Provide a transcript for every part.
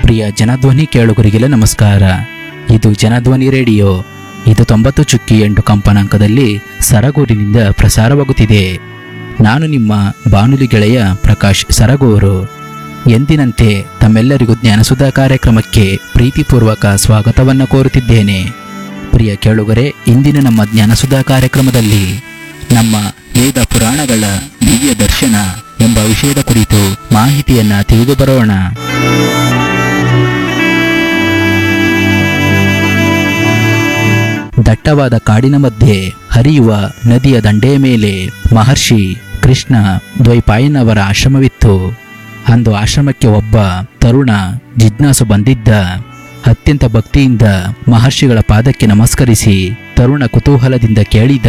ಪ್ರಿಯ ಜನಧ್ವನಿ ಕೇಳುಗರಿಗೆಲ್ಲ ನಮಸ್ಕಾರ ಇದು ಜನಧ್ವನಿ ರೇಡಿಯೋ ಇದು ತೊಂಬತ್ತು ಚುಕ್ಕಿ ಎಂಟು ಕಂಪನಾಂಕದಲ್ಲಿ ಸರಗೂರಿನಿಂದ ಪ್ರಸಾರವಾಗುತ್ತಿದೆ ನಾನು ನಿಮ್ಮ ಬಾನುಲಿ ಗೆಳೆಯ ಪ್ರಕಾಶ್ ಸರಗೂರು ಎಂದಿನಂತೆ ತಮ್ಮೆಲ್ಲರಿಗೂ ಜ್ಞಾನಸುಧಾ ಕಾರ್ಯಕ್ರಮಕ್ಕೆ ಪ್ರೀತಿಪೂರ್ವಕ ಸ್ವಾಗತವನ್ನು ಕೋರುತ್ತಿದ್ದೇನೆ ಪ್ರಿಯ ಕೇಳುಗರೆ ಇಂದಿನ ನಮ್ಮ ಜ್ಞಾನಸುಧಾ ಕಾರ್ಯಕ್ರಮದಲ್ಲಿ ನಮ್ಮ ವೇದ ಪುರಾಣಗಳ ದಿವ್ಯ ದರ್ಶನ ಎಂಬ ವಿಷಯದ ಕುರಿತು ಮಾಹಿತಿಯನ್ನ ತಿಳಿದು ಬರೋಣ ದಟ್ಟವಾದ ಕಾಡಿನ ಮಧ್ಯೆ ಹರಿಯುವ ನದಿಯ ದಂಡೆಯ ಮೇಲೆ ಮಹರ್ಷಿ ಕೃಷ್ಣ ದ್ವೈಪಾಯನವರ ಆಶ್ರಮವಿತ್ತು ಅಂದು ಆಶ್ರಮಕ್ಕೆ ಒಬ್ಬ ತರುಣ ಜಿಜ್ಞಾಸು ಬಂದಿದ್ದ ಅತ್ಯಂತ ಭಕ್ತಿಯಿಂದ ಮಹರ್ಷಿಗಳ ಪಾದಕ್ಕೆ ನಮಸ್ಕರಿಸಿ ತರುಣ ಕುತೂಹಲದಿಂದ ಕೇಳಿದ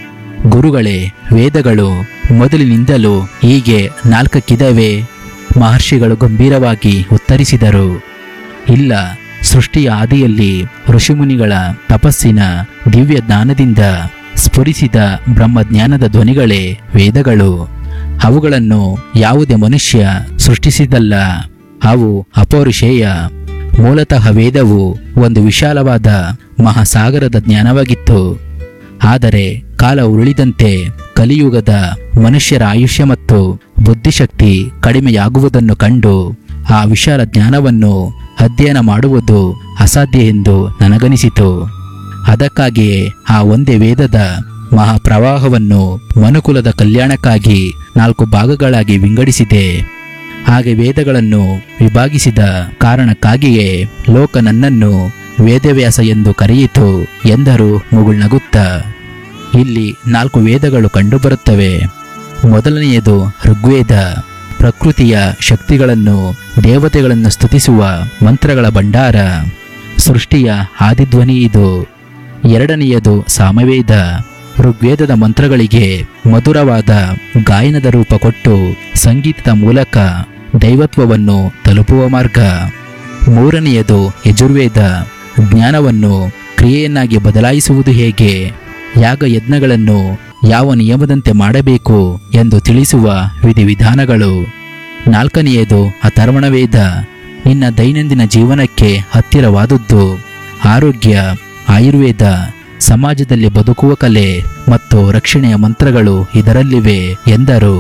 ಗುರುಗಳೇ ವೇದಗಳು ಮೊದಲಿನಿಂದಲೂ ಹೀಗೆ ನಾಲ್ಕಕ್ಕಿದವೆ ಮಹರ್ಷಿಗಳು ಗಂಭೀರವಾಗಿ ಉತ್ತರಿಸಿದರು ಇಲ್ಲ ಸೃಷ್ಟಿಯ ಆದಿಯಲ್ಲಿ ಋಷಿಮುನಿಗಳ ತಪಸ್ಸಿನ ದಿವ್ಯ ಜ್ಞಾನದಿಂದ ಸ್ಫುರಿಸಿದ ಬ್ರಹ್ಮಜ್ಞಾನದ ಧ್ವನಿಗಳೇ ವೇದಗಳು ಅವುಗಳನ್ನು ಯಾವುದೇ ಮನುಷ್ಯ ಸೃಷ್ಟಿಸಿದಲ್ಲ ಅವು ಅಪೌರುಷೇಯ ಮೂಲತಃ ವೇದವು ಒಂದು ವಿಶಾಲವಾದ ಮಹಾಸಾಗರದ ಜ್ಞಾನವಾಗಿತ್ತು ಆದರೆ ಕಾಲ ಉರುಳಿದಂತೆ ಕಲಿಯುಗದ ಮನುಷ್ಯರ ಆಯುಷ್ಯ ಮತ್ತು ಬುದ್ಧಿಶಕ್ತಿ ಕಡಿಮೆಯಾಗುವುದನ್ನು ಕಂಡು ಆ ವಿಶಾಲ ಜ್ಞಾನವನ್ನು ಅಧ್ಯಯನ ಮಾಡುವುದು ಅಸಾಧ್ಯ ಎಂದು ನನಗನಿಸಿತು ಅದಕ್ಕಾಗಿಯೇ ಆ ಒಂದೇ ವೇದದ ಮಹಾಪ್ರವಾಹವನ್ನು ಮನುಕುಲದ ಕಲ್ಯಾಣಕ್ಕಾಗಿ ನಾಲ್ಕು ಭಾಗಗಳಾಗಿ ವಿಂಗಡಿಸಿದೆ ಹಾಗೆ ವೇದಗಳನ್ನು ವಿಭಾಗಿಸಿದ ಕಾರಣಕ್ಕಾಗಿಯೇ ಲೋಕ ನನ್ನನ್ನು ವೇದವ್ಯಾಸ ಎಂದು ಕರೆಯಿತು ಎಂದರು ಮುಗುಳ್ನಗುತ್ತ ಇಲ್ಲಿ ನಾಲ್ಕು ವೇದಗಳು ಕಂಡುಬರುತ್ತವೆ ಮೊದಲನೆಯದು ಋಗ್ವೇದ ಪ್ರಕೃತಿಯ ಶಕ್ತಿಗಳನ್ನು ದೇವತೆಗಳನ್ನು ಸ್ತುತಿಸುವ ಮಂತ್ರಗಳ ಭಂಡಾರ ಸೃಷ್ಟಿಯ ಆದಿಧ್ವನಿ ಇದು ಎರಡನೆಯದು ಸಾಮವೇದ ಋಗ್ವೇದದ ಮಂತ್ರಗಳಿಗೆ ಮಧುರವಾದ ಗಾಯನದ ರೂಪ ಕೊಟ್ಟು ಸಂಗೀತದ ಮೂಲಕ ದೈವತ್ವವನ್ನು ತಲುಪುವ ಮಾರ್ಗ ಮೂರನೆಯದು ಯಜುರ್ವೇದ ಜ್ಞಾನವನ್ನು ಕ್ರಿಯೆಯನ್ನಾಗಿ ಬದಲಾಯಿಸುವುದು ಹೇಗೆ ಯಾಗ ಯಜ್ಞಗಳನ್ನು ಯಾವ ನಿಯಮದಂತೆ ಮಾಡಬೇಕು ಎಂದು ತಿಳಿಸುವ ವಿಧಿವಿಧಾನಗಳು ನಾಲ್ಕನೆಯದು ಅಥರ್ವಣ ವೇದ ನಿನ್ನ ದೈನಂದಿನ ಜೀವನಕ್ಕೆ ಹತ್ತಿರವಾದದ್ದು ಆರೋಗ್ಯ ಆಯುರ್ವೇದ ಸಮಾಜದಲ್ಲಿ ಬದುಕುವ ಕಲೆ ಮತ್ತು ರಕ್ಷಣೆಯ ಮಂತ್ರಗಳು ಇದರಲ್ಲಿವೆ ಎಂದರು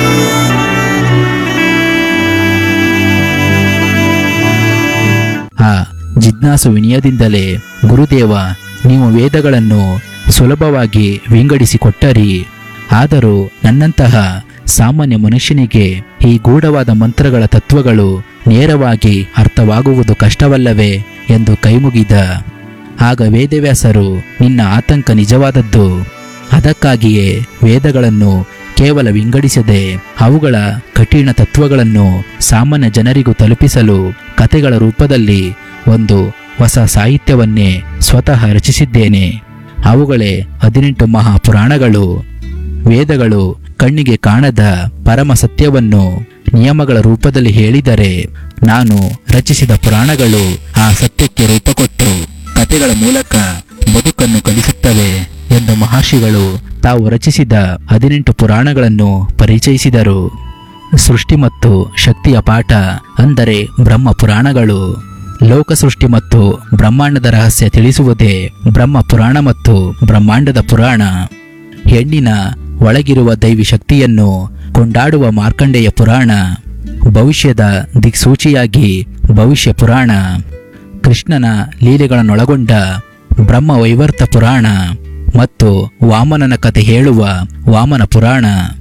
ಆ ಜಿಜ್ಞಾಸು ವಿನಯದಿಂದಲೇ ಗುರುದೇವ ನೀವು ವೇದಗಳನ್ನು ಸುಲಭವಾಗಿ ವಿಂಗಡಿಸಿಕೊಟ್ಟರಿ ಆದರೂ ನನ್ನಂತಹ ಸಾಮಾನ್ಯ ಮನುಷ್ಯನಿಗೆ ಈ ಗೂಢವಾದ ಮಂತ್ರಗಳ ತತ್ವಗಳು ನೇರವಾಗಿ ಅರ್ಥವಾಗುವುದು ಕಷ್ಟವಲ್ಲವೇ ಎಂದು ಕೈಮುಗಿದ ಆಗ ವೇದವ್ಯಾಸರು ನಿನ್ನ ಆತಂಕ ನಿಜವಾದದ್ದು ಅದಕ್ಕಾಗಿಯೇ ವೇದಗಳನ್ನು ಕೇವಲ ವಿಂಗಡಿಸದೆ ಅವುಗಳ ಕಠಿಣ ತತ್ವಗಳನ್ನು ಸಾಮಾನ್ಯ ಜನರಿಗೂ ತಲುಪಿಸಲು ಕಥೆಗಳ ರೂಪದಲ್ಲಿ ಒಂದು ಹೊಸ ಸಾಹಿತ್ಯವನ್ನೇ ಸ್ವತಃ ರಚಿಸಿದ್ದೇನೆ ಅವುಗಳೇ ಹದಿನೆಂಟು ಮಹಾಪುರಾಣಗಳು ವೇದಗಳು ಕಣ್ಣಿಗೆ ಕಾಣದ ಪರಮ ಸತ್ಯವನ್ನು ನಿಯಮಗಳ ರೂಪದಲ್ಲಿ ಹೇಳಿದರೆ ನಾನು ರಚಿಸಿದ ಪುರಾಣಗಳು ಆ ಸತ್ಯಕ್ಕೆ ರೂಪ ಕೊಟ್ಟು ಕಥೆಗಳ ಮೂಲಕ ಬದುಕನ್ನು ಕಲಿಸುತ್ತವೆ ಎಂದು ಮಹರ್ಷಿಗಳು ತಾವು ರಚಿಸಿದ ಹದಿನೆಂಟು ಪುರಾಣಗಳನ್ನು ಪರಿಚಯಿಸಿದರು ಸೃಷ್ಟಿ ಮತ್ತು ಶಕ್ತಿಯ ಪಾಠ ಅಂದರೆ ಬ್ರಹ್ಮ ಪುರಾಣಗಳು ಲೋಕ ಸೃಷ್ಟಿ ಮತ್ತು ಬ್ರಹ್ಮಾಂಡದ ರಹಸ್ಯ ತಿಳಿಸುವುದೇ ಬ್ರಹ್ಮ ಪುರಾಣ ಮತ್ತು ಬ್ರಹ್ಮಾಂಡದ ಪುರಾಣ ಹೆಣ್ಣಿನ ಒಳಗಿರುವ ದೈವಿ ಶಕ್ತಿಯನ್ನು ಕೊಂಡಾಡುವ ಮಾರ್ಕಂಡೇಯ ಪುರಾಣ ಭವಿಷ್ಯದ ದಿಕ್ಸೂಚಿಯಾಗಿ ಭವಿಷ್ಯ ಪುರಾಣ ಕೃಷ್ಣನ ಲೀಲೆಗಳನ್ನೊಳಗೊಂಡ ಬ್ರಹ್ಮ ವೈವರ್ತ ಪುರಾಣ ಮತ್ತು ವಾಮನನ ಕಥೆ ಹೇಳುವ ವಾಮನ ಪುರಾಣ